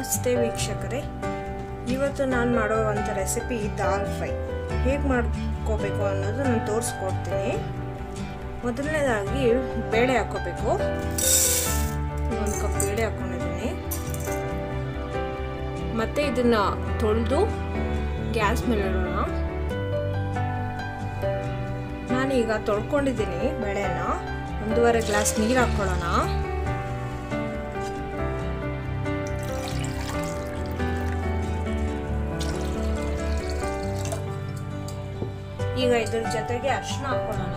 ನಮಸ್ತೆ ವೀಕ್ಷಕರೇ ಇವತ್ತು ನಾನು ಮಾಡುವಂಥ ರೆಸಿಪಿ ದಾಲ್ ಫ್ರೈ ಹೇಗೆ ಮಾಡ್ಕೋಬೇಕು ಅನ್ನೋದು ನಾನು ತೋರಿಸ್ಕೊಡ್ತೀನಿ ಮೊದಲನೇದಾಗಿ ಬೇಳೆ ಹಾಕ್ಕೋಬೇಕು ಒಂದು ಕಪ್ ಬೇಳೆ ಹಾಕ್ಕೊಂಡಿದ್ದೀನಿ ಮತ್ತು ಇದನ್ನು ತೊಳೆದು ಗ್ಯಾಸ್ ಮೇಲೆ ಇಡೋಣ ನಾನೀಗ ತೊಳ್ಕೊಂಡಿದ್ದೀನಿ ಬೇಳೆನ ಒಂದೂವರೆ ಗ್ಲಾಸ್ ನೀರು ಹಾಕ್ಕೊಳ್ಳೋಣ ಈಗ ಇದ್ರ ಜೊತೆಗೆ ಅರ್ಶಿನ ಹಾಕೊಳ್ಳೋಣ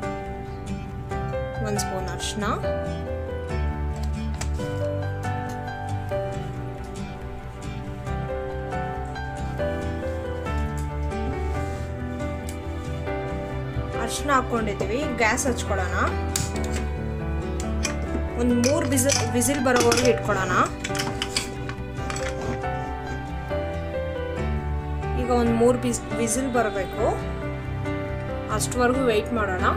ಒಂದು ಸ್ಪೂನ್ ಅರ್ಶಿನ ಅರ್ಶಿನ ಹಾಕೊಂಡಿದ್ದೀವಿ ಗ್ಯಾಸ್ ಹಚ್ಕೊಳ್ಳೋಣ ಒಂದು ಮೂರು ಬಿಸಿಲ್ ವಿಸಿಲ್ ಬರೋವರೆಗೂ ಇಟ್ಕೊಳ್ಳೋಣ ಈಗ ಒಂದು ಮೂರು ಬಿಸ್ ವಿಸಿಲ್ ಬರಬೇಕು ಅಷ್ಟವರೆಗೂ ವೆಯ್ಟ್ ಮಾಡೋಣ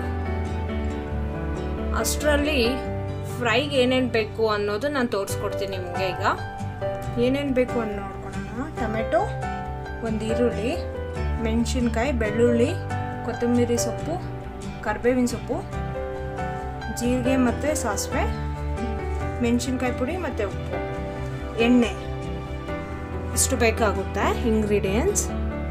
ಅಷ್ಟರಲ್ಲಿ ಫ್ರೈಗೆ ಏನೇನು ಬೇಕು ಅನ್ನೋದು ನಾನು ತೋರಿಸ್ಕೊಡ್ತೀನಿ ನಿಮಗೆ ಈಗ ಏನೇನು ಬೇಕು ಅಂತ ನೋಡ್ಕೊಳ್ಳೋಣ ಟೊಮೆಟೊ ಒಂದು ಈರುಳ್ಳಿ ಮೆಣಸಿನ್ಕಾಯಿ ಬೆಳ್ಳುಳ್ಳಿ ಕೊತ್ತಂಬರಿ ಸೊಪ್ಪು ಕರ್ಬೇವಿನ ಸೊಪ್ಪು ಜೀರಿಗೆ ಮತ್ತು ಸಾಸಿವೆ ಮೆಣಸಿನ್ಕಾಯಿ ಪುಡಿ ಮತ್ತು ಉಪ್ಪು ಎಣ್ಣೆ ಇಷ್ಟು ಬೇಕಾಗುತ್ತೆ ಇಂಗ್ರೀಡಿಯೆಂಟ್ಸ್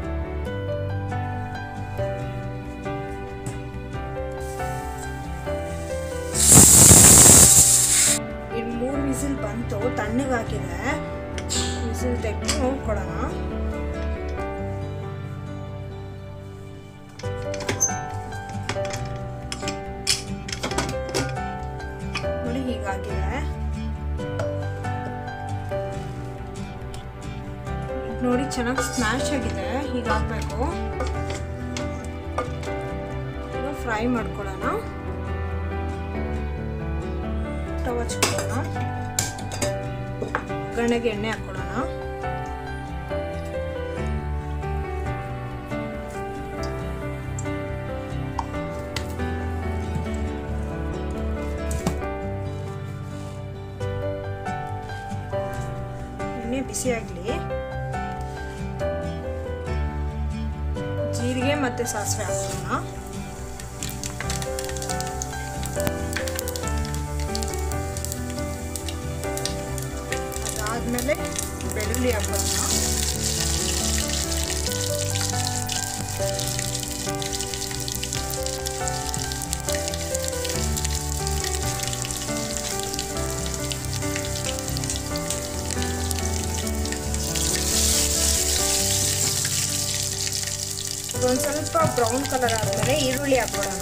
ಇನ್ನು ಮೂರು ವಿಸಿಲ್ ಬಂತು ತಣ್ಣಗೆ ಹಾಕಿದೆ ವಿಸಿಲ್ ತೆಗೆದು ನೋಡ್ಕೊಡೋಣ ನೋಡಿ ಹೀಗಾಗಿದೆ ನೋಡಿ ಚೆನ್ನಾಗಿ ಸ್ಮ್ಯಾಶ್ ಆಗಿದೆ ಹೀಗಾಗಬೇಕು ಫ್ರೈ ಮಾಡ್ಕೊಳ್ಳೋಣ ಸ್ಟವ್ ಹಚ್ಕೊಳ್ಳೋಣ ಗಣ್ಣಗೆ ಎಣ್ಣೆ ಹಾಕೊಳ್ಳೋಣ ಎಣ್ಣೆ ಬಿಸಿ ಆಗಲಿ ಜೀರಿಗೆ ಮತ್ತೆ ಸಾಸಿವೆ ಹಾಕೋಣ ಅದಾದ್ಮೇಲೆ ಬೆಳ್ಳುಳ್ಳಿ ಹಾಕೋಣ ಒಂದು ಸ್ವಲ್ಪ ಬ್ರೌನ್ ಕಲರ್ ಆದಮೇಲೆ ಈರುಳ್ಳಿ ಹಾಕೊಳ್ಳೋಣ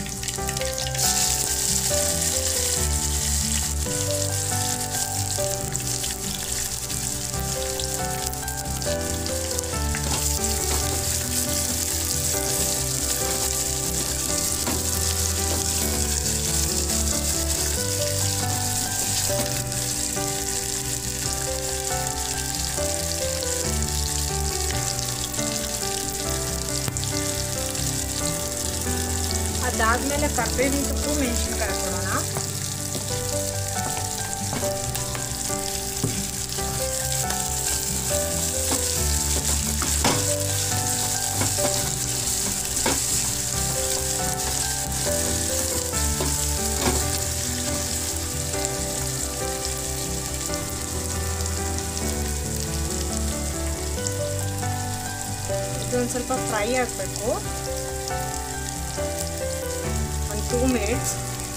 ಅದಾದ್ಮೇಲೆ ಕರ್ಬೇವಿನ ಸೊಪ್ಪು ಮೆಣಸಿನ್ಕಾಯಿ ಹಾಕೊಳ್ಳೋಣ ಇದೊಂದು ಸ್ವಲ್ಪ ಫ್ರೈ ಆಗಬೇಕು ಒಂದು ಟೂ ಮಿನಿಟ್ಸ್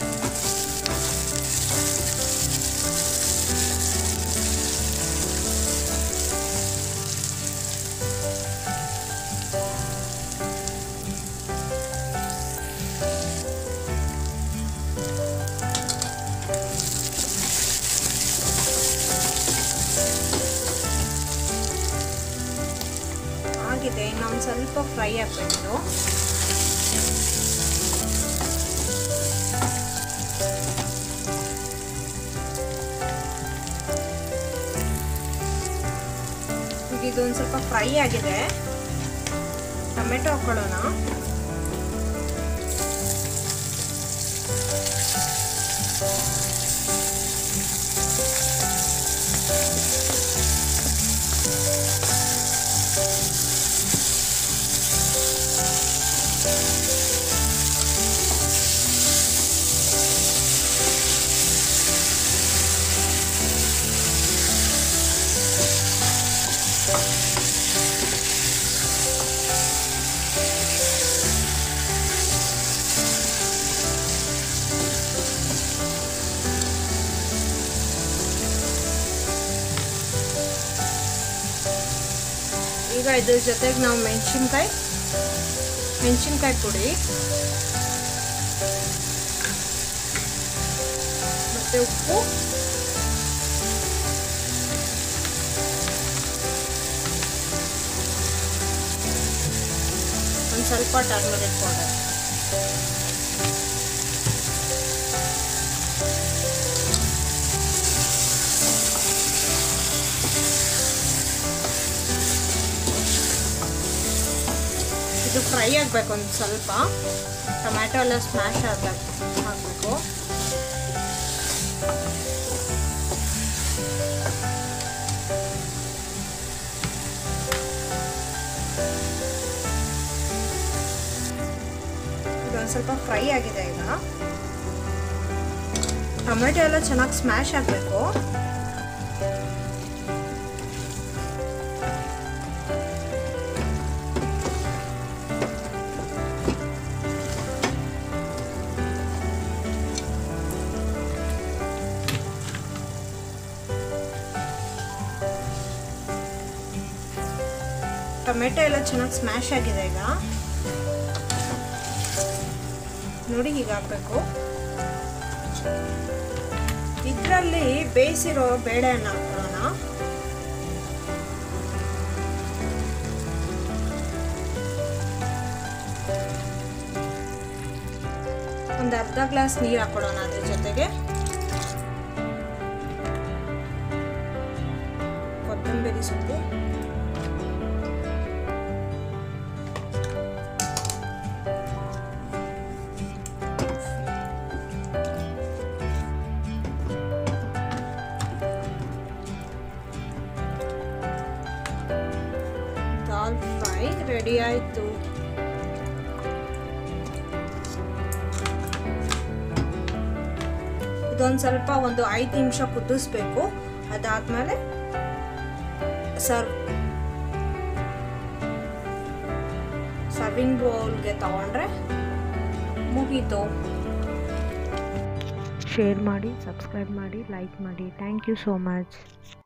ಆಗಿದೆ ಇನ್ನೊಂದು ಸ್ವಲ್ಪ ಫ್ರೈ ಆಗಬೇಕು ಈಗ ಇದೊಂದು ಸ್ವಲ್ಪ ಫ್ರೈ ಆಗಿದೆ ಟೊಮೆಟೊ ಹಾಕೊಳ್ಳೋಣ ಈಗ ಇದ್ರ ಜೊತೆಗೆ ನಾವು ಮೆಣಸಿನ್ಕಾಯಿ ಮೆಣಸಿನ್ಕಾಯಿ ಪುಡಿ ಮತ್ತು ಉಪ್ಪು ಒಂದು ಸ್ವಲ್ಪ ಟರ್ಮರಿಕ್ ಪೌಡರ್ ಇದು ಫ್ರೈ ಆಗಬೇಕು ಒಂದು ಸ್ವಲ್ಪ ಟೊಮ್ಯಾಟೊ ಎಲ್ಲ ಸ್ಮ್ಯಾಶ್ ಆಗಬೇಕು ಹಾಕಬೇಕು ಇದೊಂದು ಸ್ವಲ್ಪ ಫ್ರೈ ಆಗಿದೆ ಈಗ ಟೊಮೆಟೊ ಎಲ್ಲ ಚೆನ್ನಾಗಿ ಸ್ಮ್ಯಾಶ್ ಆಗಬೇಕು ಟೊಮೆಟೊ ಎಲ್ಲ ಚೆನ್ನಾಗಿ ಸ್ಮ್ಯಾಶ್ ಆಗಿದೆ ಈಗ ನೋಡಿ ಹೀಗೆ ಹಾಕಬೇಕು ಇದರಲ್ಲಿ ಬೇಯಿಸಿರೋ ಬೇಳೆಯನ್ನು ಹಾಕೋಣ ಒಂದು ಅರ್ಧ ಗ್ಲಾಸ್ ನೀರು ಹಾಕೊಳ್ಳೋಣ ಅದ್ರ ಜೊತೆಗೆ ಕೊತ್ತಂಬರಿ ಸೊಪ್ಪು ದಾಲ್ ಫ್ರೈ ರೆಡಿ ಆಯಿತು ಇದೊಂದು ಸ್ವಲ್ಪ ಒಂದು ಐದು ನಿಮಿಷ ಕುದಿಸ್ಬೇಕು ಅದಾದ್ಮೇಲೆ ಸರ್ವ್ ಸರ್ವಿಂಗ್ ಬೌಲ್ಗೆ ತಗೊಂಡ್ರೆ ಮುಗೀತು ಶೇರ್ ಮಾಡಿ ಸಬ್ಸ್ಕ್ರೈಬ್ ಮಾಡಿ ಲೈಕ್ ಮಾಡಿ ಥ್ಯಾಂಕ್ ಯು ಸೋ ಮಚ್